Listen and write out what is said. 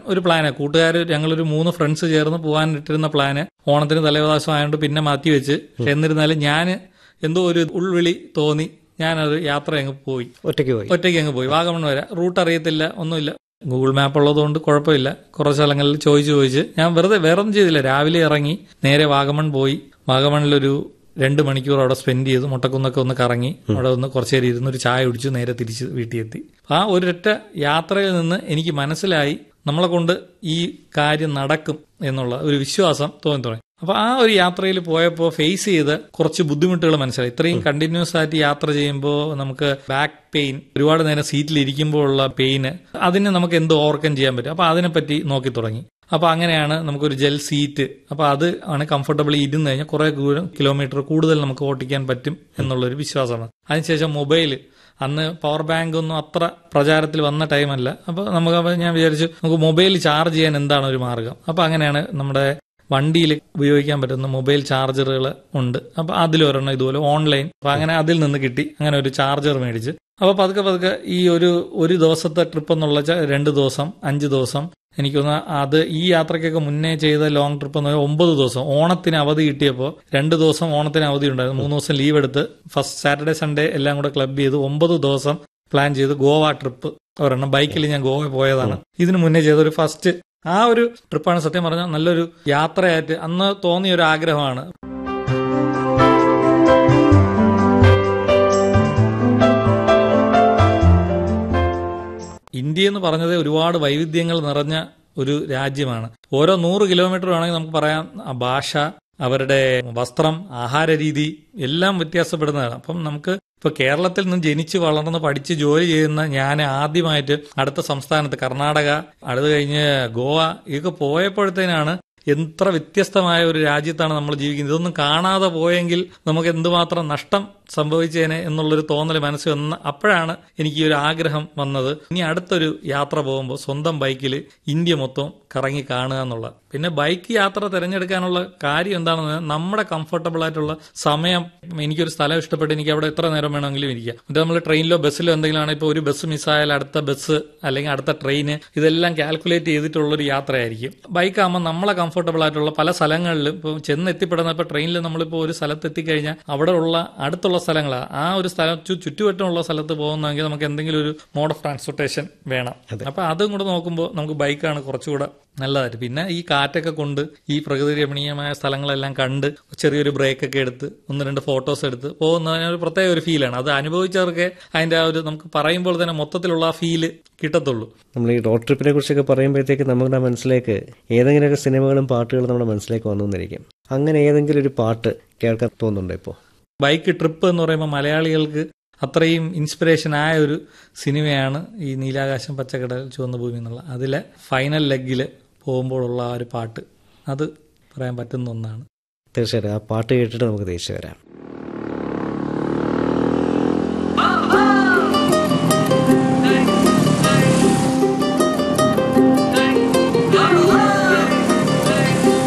ഒരു പ്ലാന് കൂട്ടുകാർ ഞങ്ങളൊരു മൂന്ന് ഫ്രണ്ട്സ് ചേർന്ന് പോകാൻ ഇട്ടിരുന്ന പ്ലാന് ഓണത്തിന് തലേവകാശം ആയതുകൊണ്ട് പിന്നെ മാറ്റി വെച്ച് പക്ഷെ എന്നിരുന്നാലും ഞാൻ എന്തോ ഒരു ഉൾവിളി തോന്നി ഞാനത് യാത്ര അങ്ങ് പോയി ഒറ്റയ്ക്ക് പോയി ഒറ്റയ്ക്ക് അങ്ങ് പോയി വാഗമൺ വരെ റൂട്ട് അറിയത്തില്ല ഒന്നുമില്ല ഗൂഗിൾ മാപ്പ് ഉള്ളതുകൊണ്ട് കുഴപ്പമില്ല കുറേ സ്ഥലങ്ങളിൽ ചോദിച്ച് ചോദിച്ച് ഞാൻ വെറുതെ വേറെ ഒന്നും ചെയ്തില്ല രാവിലെ ഇറങ്ങി നേരെ വാഗമൺ പോയി വാഗമണിലൊരു രണ്ട് മണിക്കൂർ അവിടെ സ്പെൻഡ് ചെയ്തു മുട്ടക്കുന്നൊക്കെ ഒന്ന് കറങ്ങി അവിടെ ഒന്ന് കുറച്ചു നേരം ഇരുന്ന് ഒരു ചായ കുടിച്ചു നേരെ തിരിച്ച് വീട്ടിലെത്തി ആ ഒരൊറ്റ യാത്രയിൽ നിന്ന് എനിക്ക് മനസ്സിലായി നമ്മളെ കൊണ്ട് ഈ കാര്യം നടക്കും എന്നുള്ള ഒരു വിശ്വാസം തോന്നി തുടങ്ങി അപ്പൊ ആ ഒരു യാത്രയിൽ പോയപ്പോൾ ഫേസ് ചെയ്ത കുറച്ച് ബുദ്ധിമുട്ടുകൾ മനസ്സിലായി ഇത്രയും കണ്ടിന്യൂസ് ആയിട്ട് യാത്ര ചെയ്യുമ്പോൾ നമുക്ക് ബാക്ക് പെയിൻ ഒരുപാട് നേരം സീറ്റിൽ ഇരിക്കുമ്പോൾ ഉള്ള പെയിന് അതിനെ നമുക്ക് എന്ത് ഓവർകം ചെയ്യാൻ പറ്റും അപ്പൊ അതിനെപ്പറ്റി നോക്കി തുടങ്ങി അപ്പൊ അങ്ങനെയാണ് നമുക്കൊരു ജെൽ സീറ്റ് അപ്പൊ അത് ആണ് കംഫർട്ടബിളി ഇരുന്ന് കഴിഞ്ഞാൽ കുറെ ദൂരം കിലോമീറ്റർ കൂടുതൽ നമുക്ക് ഓട്ടിക്കാൻ പറ്റും എന്നുള്ളൊരു വിശ്വാസമാണ് അതിനുശേഷം മൊബൈൽ അന്ന് പവർ ബാങ്ക് ഒന്നും അത്ര പ്രചാരത്തിൽ വന്ന ടൈമല്ല അപ്പൊ നമുക്ക് അപ്പൊ ഞാൻ വിചാരിച്ചു നമുക്ക് മൊബൈൽ ചാർജ് ചെയ്യാൻ എന്താണ് ഒരു മാർഗം അപ്പൊ അങ്ങനെയാണ് നമ്മുടെ വണ്ടിയിൽ ഉപയോഗിക്കാൻ പറ്റുന്ന മൊബൈൽ ചാർജറുകൾ ഉണ്ട് അപ്പൊ അതിലൊരെണ്ണം ഇതുപോലെ ഓൺലൈൻ അപ്പൊ അങ്ങനെ അതിൽ നിന്ന് കിട്ടി അങ്ങനെ ഒരു ചാർജർ മേടിച്ച് അപ്പൊ പതുക്കെ പതുക്കെ ഈ ഒരു ഒരു ദിവസത്തെ ട്രിപ്പ് എന്നുള്ള ച- രണ്ട് ദിവസം അഞ്ച് ദിവസം എനിക്കൊന്ന് അത് ഈ യാത്രയ്ക്കൊക്കെ മുന്നേ ചെയ്ത ലോങ് ട്രിപ്പ് എന്ന് പറഞ്ഞാൽ ഒമ്പത് ദിവസം ഓണത്തിന് അവധി കിട്ടിയപ്പോൾ രണ്ട് ദിവസം ഓണത്തിന് അവധി ഉണ്ടായിരുന്നു മൂന്ന് ദിവസം ലീവ് എടുത്ത് ഫസ്റ്റ് സാറ്റർഡേ സൺഡേ എല്ലാം കൂടെ ക്ലബ് ചെയ്ത് ഒമ്പത് ദിവസം പ്ലാൻ ചെയ്ത് ഗോവ ട്രിപ്പ് ഒരെണ്ണം ബൈക്കിൽ ഞാൻ ഗോവ പോയതാണ് ഇതിനു മുന്നേ ചെയ്ത ഒരു ഫസ്റ്റ് ആ ഒരു ട്രിപ്പാണ് സത്യം പറഞ്ഞാൽ നല്ലൊരു യാത്രയായിട്ട് അന്ന് തോന്നിയ ഒരു ആഗ്രഹമാണ് ഇന്ത്യ എന്ന് പറഞ്ഞത് ഒരുപാട് വൈവിധ്യങ്ങൾ നിറഞ്ഞ ഒരു രാജ്യമാണ് ഓരോ നൂറ് കിലോമീറ്റർ വേണമെങ്കിൽ നമുക്ക് പറയാം ആ ഭാഷ അവരുടെ വസ്ത്രം ആഹാര രീതി എല്ലാം വ്യത്യാസപ്പെടുന്നതാണ് അപ്പം നമുക്ക് ഇപ്പൊ കേരളത്തിൽ നിന്ന് ജനിച്ച് വളർന്ന് പഠിച്ച് ജോലി ചെയ്യുന്ന ഞാൻ ആദ്യമായിട്ട് അടുത്ത സംസ്ഥാനത്ത് കർണാടക അടുത്ത് കഴിഞ്ഞ് ഗോവ ഇതൊക്കെ പോയപ്പോഴത്തേനാണ് എത്ര വ്യത്യസ്തമായ ഒരു രാജ്യത്താണ് നമ്മൾ ജീവിക്കുന്നത് ഇതൊന്നും കാണാതെ പോയെങ്കിൽ നമുക്ക് എന്തുമാത്രം നഷ്ടം സംഭവിച്ചേനെ എന്നുള്ളൊരു തോന്നൽ മനസ്സിൽ വന്ന അപ്പോഴാണ് എനിക്ക് ഈ ഒരു ആഗ്രഹം വന്നത് ഇനി അടുത്തൊരു യാത്ര പോകുമ്പോൾ സ്വന്തം ബൈക്കിൽ ഇന്ത്യ മൊത്തം കറങ്ങി കാണുക എന്നുള്ളത് പിന്നെ ബൈക്ക് യാത്ര തിരഞ്ഞെടുക്കാനുള്ള കാര്യം എന്താണെന്ന് പറഞ്ഞാൽ നമ്മുടെ കംഫർട്ടബിൾ ആയിട്ടുള്ള സമയം എനിക്കൊരു സ്ഥലം ഇഷ്ടപ്പെട്ട് എനിക്ക് അവിടെ എത്ര നേരം വേണമെങ്കിലും ഇരിക്കാം എന്നിട്ട് നമ്മൾ ട്രെയിനിലോ ബസ്സിലോ എന്തെങ്കിലും ആണെങ്കിൽ ഇപ്പോൾ ഒരു ബസ് മിസ്സായാൽ അടുത്ത ബസ് അല്ലെങ്കിൽ അടുത്ത ട്രെയിന് ഇതെല്ലാം കാൽക്കുലേറ്റ് ചെയ്തിട്ടുള്ള ഒരു യാത്രയായിരിക്കും ബൈക്കാകുമ്പോൾ നമ്മളെ കംഫർട്ടബിൾ ആയിട്ടുള്ള പല സ്ഥലങ്ങളിലും ഇപ്പോൾ ചെന്ന് എത്തിപ്പെടുന്ന ഇപ്പോൾ ട്രെയിനിൽ നമ്മളിപ്പോൾ ഒരു സ്ഥലത്ത് എത്തിക്കഴിഞ്ഞാൽ അവിടെ ഉള്ള അടുത്തുള്ള സ്ഥലങ്ങളാണ് ആ ഒരു സ്ഥലം ചു- ചുറ്റുവട്ടമുള്ള സ്ഥലത്ത് പോകുന്നെങ്കിൽ നമുക്ക് എന്തെങ്കിലും ഒരു മോഡ് ഓഫ് ട്രാൻസ്പോർട്ടേഷൻ വേണം അപ്പൊ അതും കൂടെ നോക്കുമ്പോൾ നമുക്ക് ബൈക്കാണ് കുറച്ചുകൂടെ നല്ലതായിട്ട് പിന്നെ ഈ കാറ്റൊക്കെ കൊണ്ട് ഈ പ്രകൃതി രമണീയമായ സ്ഥലങ്ങളെല്ലാം കണ്ട് ചെറിയൊരു ബ്രേക്ക് ഒക്കെ എടുത്ത് ഒന്ന് രണ്ട് ഫോട്ടോസ് എടുത്ത് പോകുന്നതിന് ഒരു പ്രത്യേക ഒരു ഫീലാണ് അത് അനുഭവിച്ചവർക്ക് അതിന്റെ ആ ഒരു നമുക്ക് പറയുമ്പോൾ തന്നെ മൊത്തത്തിലുള്ള ആ ഫീല് കിട്ടത്തുള്ളൂ നമ്മൾ ഈ റോഡ് ട്രിപ്പിനെ കുറിച്ചൊക്കെ പറയുമ്പോഴത്തേക്ക് നമ്മുടെ മനസ്സിലേക്ക് ഏതെങ്കിലുമൊക്കെ സിനിമകളും പാട്ടുകളും നമ്മുടെ മനസ്സിലേക്ക് വന്നു എന്നിരിക്കും അങ്ങനെ ഏതെങ്കിലും ഒരു പാട്ട് കേൾക്കാൻ തോന്നുന്നുണ്ടോ ഇപ്പോൾ ബൈക്ക് ട്രിപ്പ് എന്ന് പറയുമ്പോൾ മലയാളികൾക്ക് അത്രയും ഇൻസ്പിറേഷൻ ആയ ഒരു സിനിമയാണ് ഈ നീലാകാശം പച്ചക്കടൽ ചുവന്ന ഭൂമി എന്നുള്ള അതിലെ ഫൈനൽ ലെഗിൽ പോകുമ്പോഴുള്ള ആ ഒരു പാട്ട് അത് പറയാൻ പറ്റുന്ന ഒന്നാണ് തീർച്ചയായിട്ടും ആ പാട്ട് കേട്ടിട്ട് നമുക്ക് തിരിച്ചു വരാം